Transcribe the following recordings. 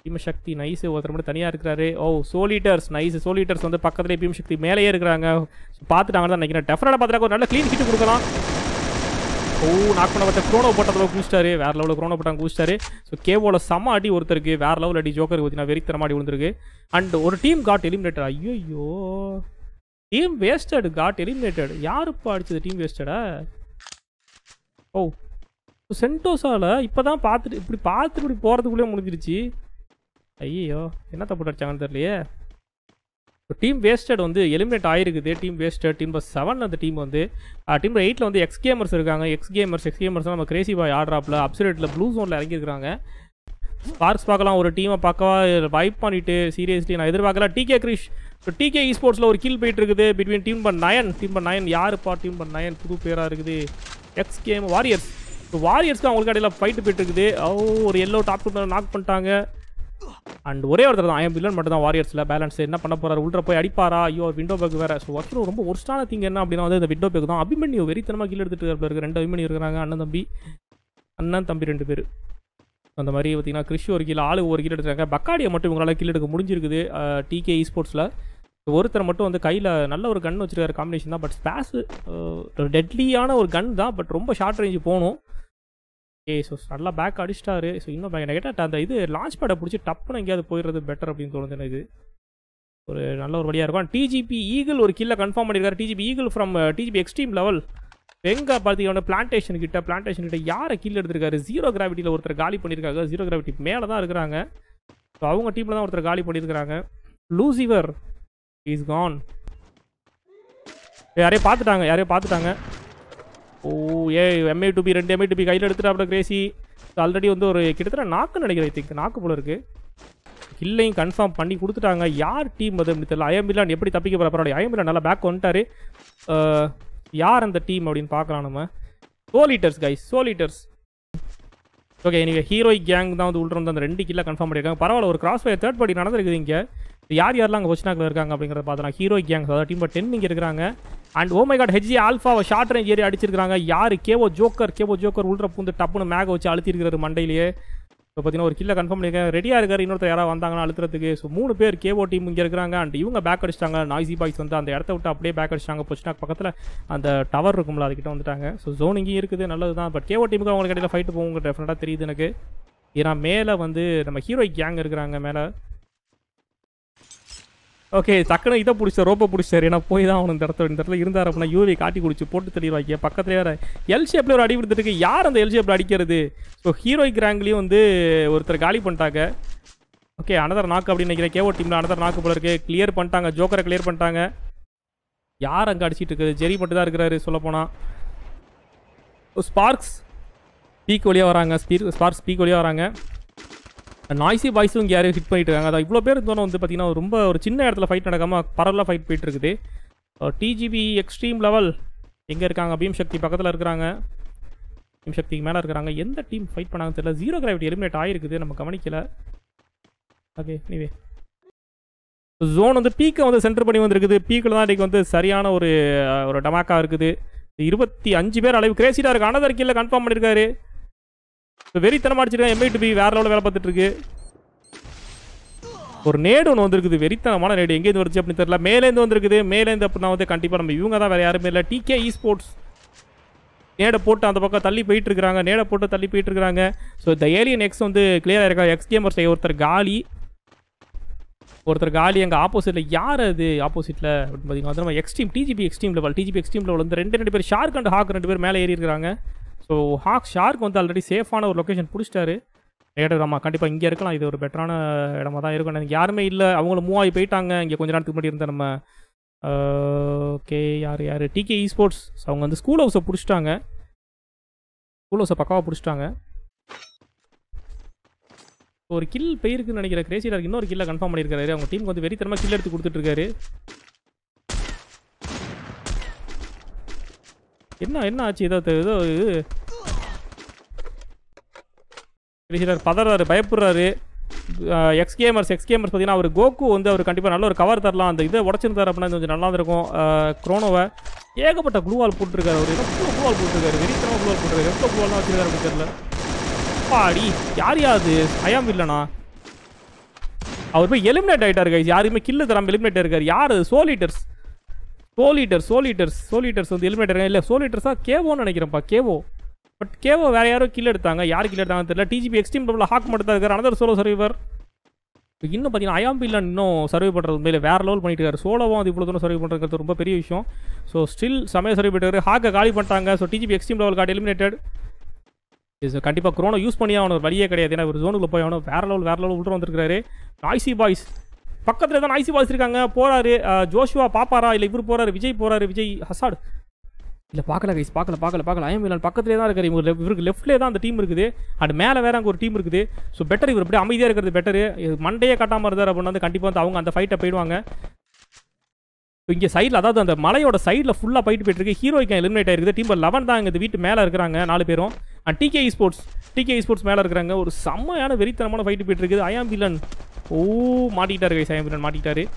பீம சக்தி nice ஒருத்தர் மட்டும் தனியாக இருக்கிறாரு ஓ சோலிட்டர்ஸ் நைஸ் சோலிட்டர்ஸ் வந்து பக்கத்துலேயே பீம சக்தி மேலேயே இருக்கிறாங்க பார்த்துட்டாங்கன்னு தான் நினைக்கிறேன் டெஃபரெண்டாக பார்த்துட்டா ஒரு நல்ல க்ளீன் ஹிட் கொடுக்கலாம் ஓ நாக் பண்ண பார்த்த க்ரோனோ போட்டதில் குதிச்சிட்டாரு வேற லெவலில் க்ரோனோ போட்டாங்க குதிச்சிட்டாரு ஸோ கேவோல செம்ம அடி ஒருத்தருக்கு வேற லெவல் அடி ஜோக்கருக்கு பார்த்தீங்கன்னா வெறித்தரமா அடி விழுந்திருக்கு அண்ட் ஒரு டீம் காட் எலிமினேட்டட் ஐயோ டீம் வேஸ்டட் காட் எலிமினேட்டட் யாருப்பா அடிச்சது டீம் வேஸ்டடா ஓ சென்டோஸால இப்போ தான் பார்த்துட்டு இப்படி பார்த்துட்டு இப்படி போகிறதுக்குள்ளே முடிஞ்சிருச்சு ஐயோ என்ன தப்பு அடிச்சாங்கன்னு தெரியலையே டீம் வேஸ்டட் வந்து எலிமினேட் ஆயிருக்குது team wasted team number seven அந்த டீம் வந்து டீம் நம்பர் எயிட்டில் வந்து எக்ஸ் கேமர்ஸ் இருக்காங்க எக்ஸ் கேமர்ஸ் எக்ஸ் கேமர்ஸ் நம்ம கிரேசி பாய் ஆடுறாப்ல அப்சரேட்டில் ப்ளூ ஜோனில் இறங்கியிருக்காங்க ஸ்பார்க்ஸ் பார்க்கலாம் ஒரு டீமை பார்க்கவா வைப் பண்ணிட்டு சீரியஸ்லி நான் எதிர்பார்க்கல டிகே கிரிஷ் இப்போ டிகே ஸ்போர்ட்ஸில் ஒரு கில் போயிட்டு இருக்குது between team four nine team four nine யாருப்பா டீம் பர் நயன் புது பேராக இருக்குது எக்ஸ் கேம் வாரியர்ஸ் இப்போ வாரியர்ஸ்க்கு அவங்களுக்கு இடையில ஃபைட்டு போயிட்டு இருக்குது ஓ ஒரு எல்லோ டாப் நாக் பண்ணிட்டாங்க அண்ட் ஒரே ஒருத்தர் தான் ஐஎம் வில்லன் மட்டும் தான் வாரியர்ஸில் பேலன்ஸ் என்ன பண்ண போறாரு உள்ள போய் அடிப்பாரா ஐயோ விண்டோ பேக் வேற ஸோ ஆக்சுவலாக ரொம்ப ஒர்ஸ்டான திங் என்ன அப்படின்னா வந்து இந்த விண்டோ பேக் தான் அபிமன்யு வெறித்தனமாக கீழே எடுத்துட்டு இருக்கு ரெண்டு அபிமன்யு இருக்கிறாங்க அண்ணன் தம்பி அண்ணன் தம்பி ரெண்டு பேர் அந்த மாதிரி பார்த்தீங்கன்னா கிறிஷ் ஒரு கீழே ஆளு ஒரு கீழே எடுத்துருக்காங்க பக்காடியை மட்டும் இவங்களால கீழே எடுக்க முடிஞ்சிருக்குது டிகே ஸ்போர்ட்ஸில் ஒருத்தர் மட்டும் வந்து கையில் நல்ல ஒரு கன் வச்சிருக்காரு காம்பினேஷன் தான் பட் ஸ்பேஸ் டெட்லியான ஒரு கன் தான் பட் ரொம்ப ஷார்ட் ரேஞ்சு போகணும் ஏ ஸோ நல்லா பேக் அடிச்சிட்டாரு ஸோ இன்னும் பேக் கேட்டால் அந்த இது லான்ச் பேடை பிடிச்சி டப்புன்னு எங்கேயாவது போயிடுறது பெட்டர் அப்படின்னு தோணுது எனக்கு ஒரு நல்ல ஒரு வழியாக இருக்கும் டிஜிபி ஈகிள் ஒரு கில்ல கன்ஃபார்ம் பண்ணியிருக்காரு TGB eagle from TGB extreme level எங்கே பார்த்தீங்கன்னா பிளான்டேஷன் கிட்ட பிளான்டேஷன் கிட்ட யாரை கீழே எடுத்திருக்காரு ஜீரோ கிராவிட்டியில் ஒருத்தர் காலி பண்ணியிருக்காங்க ஜீரோ கிராவிட்டி மேலே தான் இருக்கிறாங்க ஸோ அவங்க டீமில் தான் ஒருத்தர் காலி பண்ணியிருக்கிறாங்க லூசிவர் இஸ் கான் யாரையும் பார்த்துட்டாங்க யாரையும் பார்த்துட்டாங்க ஓ ஏ எம்ஏ டு பி ரெண்டு எம்ஏ டு பி கையில் எடுத்துட்டு அப்புறம் கிரேசி ஆல்ரெடி வந்து ஒரு கிட்டத்தட்ட நாக்கு நினைக்கிறேன் ஐ திங்க் நாக்கு போல இருக்கு கில்லையும் கன்ஃபார்ம் பண்ணி கொடுத்துட்டாங்க யார் டீம் அது அப்படி தெரியல அயம்பிலான் எப்படி தப்பிக்க போகிற பரவாயில்ல அயம்பிலான் நல்லா பேக் வந்துட்டாரு அஹ், யார் அந்த டீம் அப்படின்னு பார்க்கலாம் நம்ம சோலிட்டர்ஸ் கைஸ் சோலிட்டர்ஸ் ஓகே நீங்கள் ஹீரோயிக் கேங் தான் வந்து உள்ள வந்து அந்த ரெண்டு கில்ல கன்ஃபார்ம் பண்ணியிருக்காங்க பரவாயில்ல ஒரு கிராஸ் ஃபயர் தேர்ட் பார்ட்டி நடந்திருக்குது இங்கே யார் யாரெல்லாம் அங்கே பொசினாக்கில் இருக்காங்க அப்படிங்கிறத பார்த்தலாம் ஹீரோயிக் கேங் அதாவது டீம் டென் இங்கே இருக்கிறாங்க and oh my god HG ஆல்ஃபாவை ஷார்ட் ரேஞ்ச் ஏறி அடிச்சிருக்காங்க யார் கேவோ ஜோக்கர் கேவோ ஜோக்கர் உள்ள பூந்து டப்புன்னு மேக வச்சு அழுத்திருக்கிறாரு மண்டையிலேயே இப்போ பார்த்தீங்கன்னா ஒரு கில்ல கன்ஃபார்ம் பண்ணியிருக்காங்க ரெடியாக இருக்காரு இன்னொருத்தர் யாராவது வந்தாங்கன்னா அழுத்துறதுக்கு ஸோ மூணு பேர் கேவோ டீம் இங்கே இருக்கிறாங்க அண்ட் இவங்க பேக் அடிச்சிட்டாங்க நாய்ஸி பாய்ஸ் வந்து அந்த இடத்த விட்டு அப்படியே பேக் அடிச்சிட்டாங்க பொச்சினாக் பக்கத்தில் அந்த டவர் இருக்கும்ல அதுக்கிட்ட வந்துட்டாங்க ஸோ ஜோன் இங்கேயும் இருக்குது நல்லது தான் பட் கேவோ டீமுக்கு அவங்களுக்கு இடையில ஃபைட்டு போகும் டெஃபினட்டாக தெரியுது எனக்கு ஏன்னா மேலே வந்து நம்ம ஹீரோயிக் கேங் இருக்கிறாங்க மேலே ஓகே டக்குனு இதை பிடிச்ச ரோப்பை பிடிச்சாரு ஏன்னா போய் தான் அவனு இந்த இடத்துல இந்த இடத்துல இருந்தார் அப்படின்னா யூவி காட்டி குடிச்சு போட்டு தள்ளிடுவாங்க பக்கத்துலேயே வேற எல் ஷேப்பில் ஒரு அடி விடுத்துருக்கு யார் அந்த எல் ஷேப்பில் அடிக்கிறது ஸோ ஹீரோயிக் ரேங்க்லேயும் வந்து ஒருத்தர் காலி பண்ணிட்டாங்க ஓகே அனதர் நாக்கு அப்படின்னு நினைக்கிறேன் கேவோ டீமில் அனதர் நாக்கு போல இருக்கு கிளியர் பண்ணிட்டாங்க ஜோக்கரை கிளியர் பண்ணிட்டாங்க யார் அங்கே அடிச்சிட்டு இருக்குது ஜெரி மட்டும் தான் இருக்கிறாரு சொல்லப்போனால் ஸ்பார்க்ஸ் ஸ்பீக் வழியாக வராங்க ஸ்பீக் ஸ்பார்க்ஸ் ஸ்பீக் வழியாக வராங்க நாய்ஸி பாய்ஸும் இங்கே யாரையும் ஹிட் பண்ணிட்டு இருக்காங்க அதான் இவ்வளோ பேர் இருந்தோன்னு வந்து பார்த்தீங்கன்னா ரொம்ப ஒரு சின்ன இடத்துல ஃபைட் நடக்காமல் பரவலாக ஃபைட் போயிட்டு இருக்குது டிஜிபி எக்ஸ்ட்ரீம் லெவல் எங்கே இருக்காங்க பீம் சக்தி பக்கத்தில் இருக்கிறாங்க பீம் சக்திக்கு மேலே இருக்கிறாங்க எந்த டீம் ஃபைட் பண்ணாங்கன்னு தெரியல ஜீரோ கிராவிட்டி எலிமினேட் ஆகிருக்குது நம்ம கவனிக்கல ஓகே நீவே ஜோன் வந்து பீக்கை வந்து சென்டர் பண்ணி வந்திருக்குது பீக்கில் தான் இன்றைக்கி வந்து சரியான ஒரு அஹ், ஒரு டமாக்கா இருக்குது இருபத்தி அஞ்சு பேர் அளவு கிரேசிடாக இருக்கு அனதர் கீழே கன்ஃபார்ம் பண்ணியிருக்காரு இப்போ வெறித்தனமா அடிச்சிருக்கேன் எம்ஐ டு பி வேற லெவலில் வேலை பார்த்துட்டு இருக்கு ஒரு நேடு ஒன்று வந்திருக்குது வெறித்தனமான நேடு எங்கேருந்து வருச்சு அப்படின்னு தெரியல மேலேருந்து வந்திருக்குது மேலேருந்து அப்படின்னா வந்து கண்டிப்பாக நம்ம இவங்க தான் வேற யாருமே இல்லை டிகே இ ஸ்போர்ட்ஸ் நேடை போட்டு அந்த பக்கம் தள்ளி போயிட்டு இருக்காங்க நேடை போட்டு தள்ளி போயிட்டு இருக்காங்க ஸோ இந்த ஏலியன் எக்ஸ் வந்து கிளியராக இருக்கா எக்ஸ் கேமர்ஸ் ஒருத்தர் காலி ஒருத்தர் காலி எங்கள் ஆப்போசிட்டில் யார் அது ஆப்போசிட்டில் அப்படின்னு பார்த்தீங்கன்னா வந்து நம்ம extreme TGB extreme level TGB extreme level வந்து ரெண்டு ரெண்டு பேர் ஷார்க் அண்ட் ஹாக் ரெண்டு பேர் மேலே ஏறி இருக்காங்க ஸோ ஹாக் ஷார்க் வந்து ஆல்ரெடி சேஃபான ஒரு லொக்கேஷன் பிடிச்சிட்டாரு ஏடராமா கண்டிப்பாக இங்கே இருக்கலாம் இது ஒரு பெட்டரான இடமா தான் இருக்கும் எனக்கு யாருமே இல்லை அவங்களும் மூவ் ஆகி போயிட்டாங்க இங்கே கொஞ்ச நேரத்துக்கு முன்னாடி இருந்த நம்ம ஓகே யார் யார் டிகே இ ஸ்போர்ட்ஸ் அவங்க வந்து ஸ்கூல் ஹவுஸை பிடிச்சிட்டாங்க ஸ்கூல் ஹவுஸை பக்காவாக பிடிச்சிட்டாங்க ஒரு கில் போயிருக்குன்னு நினைக்கிற கிரேசியில் இன்னொரு கில்ல கன்ஃபார்ம் பண்ணியிருக்காரு அவங்க டீமுக்கு வந்து வெறித்தனமாக கில் எடுத்து கொடுத்துட்டு இருக்காரு என்ன என்ன ஆச்சு ஏதோ ஏதோ இது கிரேசிலர் பதறாரு பயப்படுறாரு எக்ஸ் கேமர்ஸ் எக்ஸ் கேமர்ஸ் பார்த்தீங்கன்னா அவர் கோகு வந்து அவர் கண்டிப்பாக நல்ல ஒரு கவர் தரலாம் அந்த இதை உடச்சிருந்தாரு அப்படின்னா கொஞ்சம் நல்லா இருக்கும் குரோனோவை ஏகப்பட்ட க்ளூவால் போட்டிருக்காரு அவர் எவ்வளோ க்ளூவால் போட்டிருக்காரு வெறித்தனமாக க்ளூவால் போட்டிருக்காரு எவ்வளோ க்ளூவாலாம் வச்சிருக்காரு அப்படின்னு தெரியல பாடி யார் யாது ஐயாம் இல்லைண்ணா அவர் போய் எலிமினேட் ஆயிட்டாரு கைஸ் யாருமே கில்லு தராம எலிமினேட் இருக்காரு யார் சோலிட்டர்ஸ் சோலிட்டர் சோலிட்டர்ஸ் சோலிட்டர்ஸ் வந்து எலிமினேட் இருக்காங்க இல்லை சோலிட்டர்ஸா கேவோன்னு நினைக்கிறேன்ப்பா கேவோ பட் கேவோ வேற யாரோ கில் எடுத்தாங்க யார் கில் எடுத்தாங்கன்னு தெரியல டிஜிபி எக்ஸ்ட்ரீம் லெவலில் ஹாக் மட்டும் தான் இருக்காரு அனதர் சோலோ சர்வைவர் இன்னும் பார்த்தீங்கன்னா அயாம்பில்லன் இன்னும் சர்வை பண்ணுறது உண்மையில வேற லெவல் பண்ணிட்டு இருக்காரு சோலோவும் அது இவ்வளோ தூரம் சர்வை பண்ணுறது ரொம்ப பெரிய விஷயம் ஸோ ஸ்டில் சமய சர்வை பண்ணிட்டு ஹாக்கை காலி பண்ணிட்டாங்க so TGB extreme level got eliminated இது கண்டிப்பாக க்ரோனோ யூஸ் பண்ணி அவனு வழியே கிடையாது ஏன்னா ஒரு ஜோனுக்குள்ள போய் அவனும் வேற லெவல் வேற லெவல் உள்ள வந்திருக்காரு நாய்சி பாய்ஸ் பக்கத்தில் தான் நாய்சி பாய்ஸ் இருக்காங்க போறாரு அஹ், ஜோஷுவா பாப்பாரா இல்லை இவர் போறாரு விஜய் போறாரு விஜய் ஹசாட் இல்லை பார்க்கல கைஸ் பார்க்கல பார்க்கல பார்க்கல ஐஎம் மிலான் பக்கத்துலேயே தான் இருக்காரு இவங்க இவருக்கு லெஃப்ட்லேயே தான் அந்த டீம் இருக்குது அண்ட் மேலே வேற அங்கே ஒரு டீம் இருக்குது ஸோ பெட்டர் இவர் இப்படி அமைதியாக இருக்கிறது பெட்டர் மண்டையே கட்டாமல் இருந்தார் அப்படின்னா வந்து கண்டிப்பாக வந்து அவங்க அந்த ஃபைட்டை போயிடுவாங்க இங்கே சைடில் அதாவது அந்த மலையோட சைடில் ஃபுல்லாக போயிட்டு போயிட்டு இருக்கு ஹீரோய்க்கு எலிமினேட் ஆயிருக்குது டீம் லெவன் தான் இந்த வீட்டு மேலே இருக்கிறாங்க நாலு பேரும் and DK sports DK sports மேலே இருக்கிறாங்க ஒரு செம்மையான வெறித்தனமான ஃபைட்டு போயிட்டு இருக்குது ஐயாம் வில்லன் ஓ மாட்டிக்கிட்டாரு கைஸ் ஐயாம் வில்லன் மாட்டிக்கிட்டாரு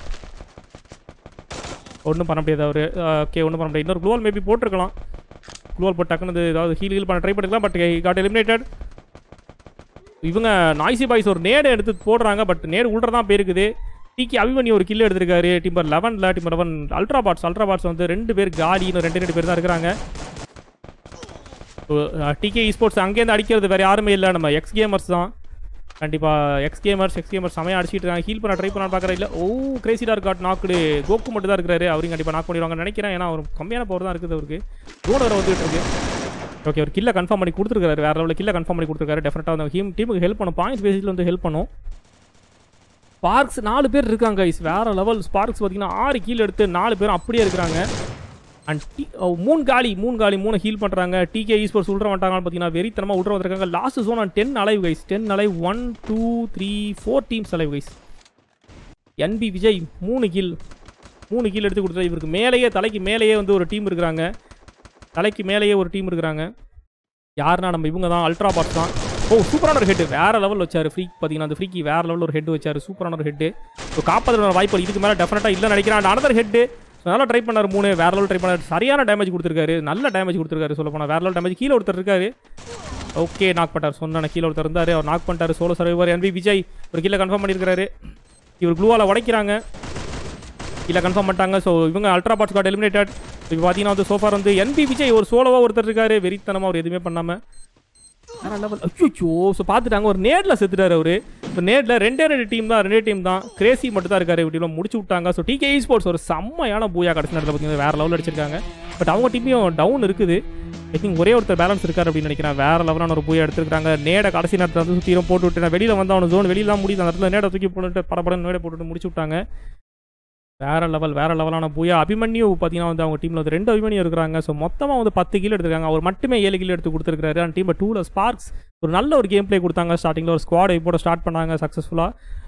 ஒன்றும் பண்ண முடியாது அவர் ஓகே ஒன்றும் பண்ண முடியாது இன்னொரு குளோவல் மேபி போட்டிருக்கலாம் குளோவல் போட்டு டக்குனு ஏதாவது ஹீல் ஹீல் பண்ண ட்ரை பண்ணிக்கலாம் பட் காட் எலிமினேட்டட் இவங்க நாய்சி பாய்ஸ் ஒரு நேடு எடுத்து போடுறாங்க பட் நேடு உள்ள தான் போயிருக்குது டிகே அபிமன்யு ஒரு கில் எடுத்திருக்காரு டிம்பர் லெவனில் timber eleven ultra bots ultra bots வந்து ரெண்டு பேர் காலி இன்னும் ரெண்டு ரெண்டு பேர் தான் இருக்கிறாங்க டிகே ஸ்போர்ட்ஸ் அங்கேருந்து அடிக்கிறது வேறு யாருமே இல்லை நம்ம எக்ஸ் கேமர்ஸ் தான் கண்டிப்பாக எக்ஸ் கேமர்ஸ் எக்ஸ் கேமர்ஸ் செமையாக அடிச்சிட்டு இருக்காங்க ஹீல் பண்ண ட்ரை பண்ண பார்க்குறேன் இல்லை ஓ கிரேசி டார் காட் நாக்குடு கோக்கு மட்டும் தான் இருக்கிறாரு அவரையும் கண்டிப்பாக நாக் பண்ணிடுவாங்கன்னு நினைக்கிறேன் ஏன்னா அவர் கம்மியான பவர் தான் இருக்குது அவருக்கு ரோடு வர வந்துட்டு இருக்கு ஓகே அவர் கில்ல கன்ஃபார்ம் பண்ணி கொடுத்துருக்காரு வேற லெவலில் கில்ல கன்ஃபார்ம் பண்ணி கொடுத்துருக்காரு டெஃபினட்டாக வந்து டீம் டீமுக்கு ஹெல்ப் பண்ணும் பாயிண்ட்ஸ் பேசிஸில் வந்து ஹெல்ப் பண்ணும் ஸ்பார்க்ஸ் நாலு பேர் இருக்காங்க guys வேற லெவல் ஸ்பார்க்ஸ் பார்த்தீங்கன்னா ஆறு கீழ் எடுத்து நாலு பேரும் அப்படியே இருக்கிறாங்க அண்ட் டி மூணு காலி மூணு காலி மூணு ஹீல் பண்ணுறாங்க டிகே ஈஸ்போர்ட்ஸ் உள்ள வந்துட்டாங்கன்னு பார்த்தீங்கன்னா வெறித்தனமாக உள்ள வந்திருக்காங்க last zone and ten alive guys ten alive one two three four teams alive guys NP Vijay மூணு கீல் மூணு கீல் எடுத்து கொடுத்துரு இவருக்கு மேலேயே தலைக்கு மேலேயே வந்து ஒரு டீம் இருக்கிறாங்க தலைக்கு மேலேயே ஒரு டீம் இருக்கிறாங்க யாருன்னா நம்ம இவங்க தான் அல்ட்ரா பாட்ஸ் தான் ஓ சூப்பரான ஒரு ஹெட் வேற லெவல் வச்சாரு ஃப்ரீக் பார்த்தீங்கன்னா அந்த ஃப்ரீக்கு வேற லெவலில் ஒரு ஹெட் வச்சாரு சூப்பரான ஒரு ஹெட் ஸோ காப்பாற்ற வாய்ப்பு இதுக்கு மேலே டெஃபினட்டாக இல்லை நினைக்கிறேன் அனதர் ஹெட் நல்லா ட்ரை பண்ணார் மூணு வேற லெவல் ட்ரை பண்ணார் சரியான டேமேஜ் கொடுத்துருக்காரு நல்ல டேமேஜ் கொடுத்துருக்காரு சொல்ல போனால் வேற லெவல் டேமேஜ் கீழே ஒருத்தர் இருக்காரு ஓகே நாக் பண்ணிட்டார் சொன்ன கீழே ஒருத்தர் இருந்தார் அவர் நாக் பண்ணிட்டாரு சோலோ சர்வைவர் என்பி விஜய் ஒரு கீழே கன்ஃபார்ம் பண்ணியிருக்காரு இவர் க்ளூவால் உடைக்கிறாங்க இல்லை கன்ஃபார்ம் பண்ணிட்டாங்க ஸோ இவங்க அல்ட்ரா பாட்ஸ் காட் எலிமினேட்டட் இப்போ பார்த்தீங்கன்னா வந்து சோஃபார் வந்து என்பி விஜய் ஒரு சோலோவாக ஒருத்தர் இருக்காரு வெறித்தனமாக அவர் எதுவுமே பண்ணாமல் வேற லெவல் அச்சோ ஸோ பார்த்துட்டாங்க ஒரு நேரில் செத்துட்டாரு அவரு இப்போ நேரில் ரெண்டே ரெண்டு டீம் தான் ரெண்டே டீம் தான் கிரேசி மட்டும் தான் இருக்காரு இப்படி முடிச்சு விட்டாங்க ஸோ டிகே ஸ்போர்ட்ஸ் ஒரு செம்மையான பூயா கடைசி நேரத்தில் பார்த்தீங்கன்னா வேற லெவலில் அடிச்சிருக்காங்க பட் அவங்க டீமையும் டவுன் இருக்குது ஐ திங்க் ஒரே ஒருத்தர் பேலன்ஸ் இருக்காரு அப்படின்னு நினைக்கிறேன் வேற லெவலான ஒரு பூயா எடுத்திருக்காங்க நேட கடைசி நேரத்தில் வந்து சுற்றியும் போட்டு விட்டு வெளியில் வந்து அவனு ஜோன் வெளியிலாம் முடியுது அந்த இடத்துல நேட தூக்கி போட்டு படப்படம் நேட போட்டுட்டு முடிச்சு விட்டாங்க வேற லெவல் வேற லெவலான பூயா அபிமன்யு பார்த்தீங்கன்னா வந்து அவங்க டீமில் வந்து ரெண்டு அபிமன்யு இருக்கிறாங்க ஸோ மொத்தமாக வந்து பத்து கிலோ எடுத்திருக்காங்க அவர் மட்டுமே ஏழு கிலோ எடுத்து கொடுத்துருக்காரு அந்த டீமில் டூவில் ஸ்பார்க்ஸ் ஒரு நல்ல ஒரு கேம் ப்ளே கொடுத்தாங்க ஸ்டார்டிங்கில் ஒரு ஸ்குவாட் போட ஸ்டார்ட் பண்ணாங்க சக்ஸஸ்ஃபுல்லாக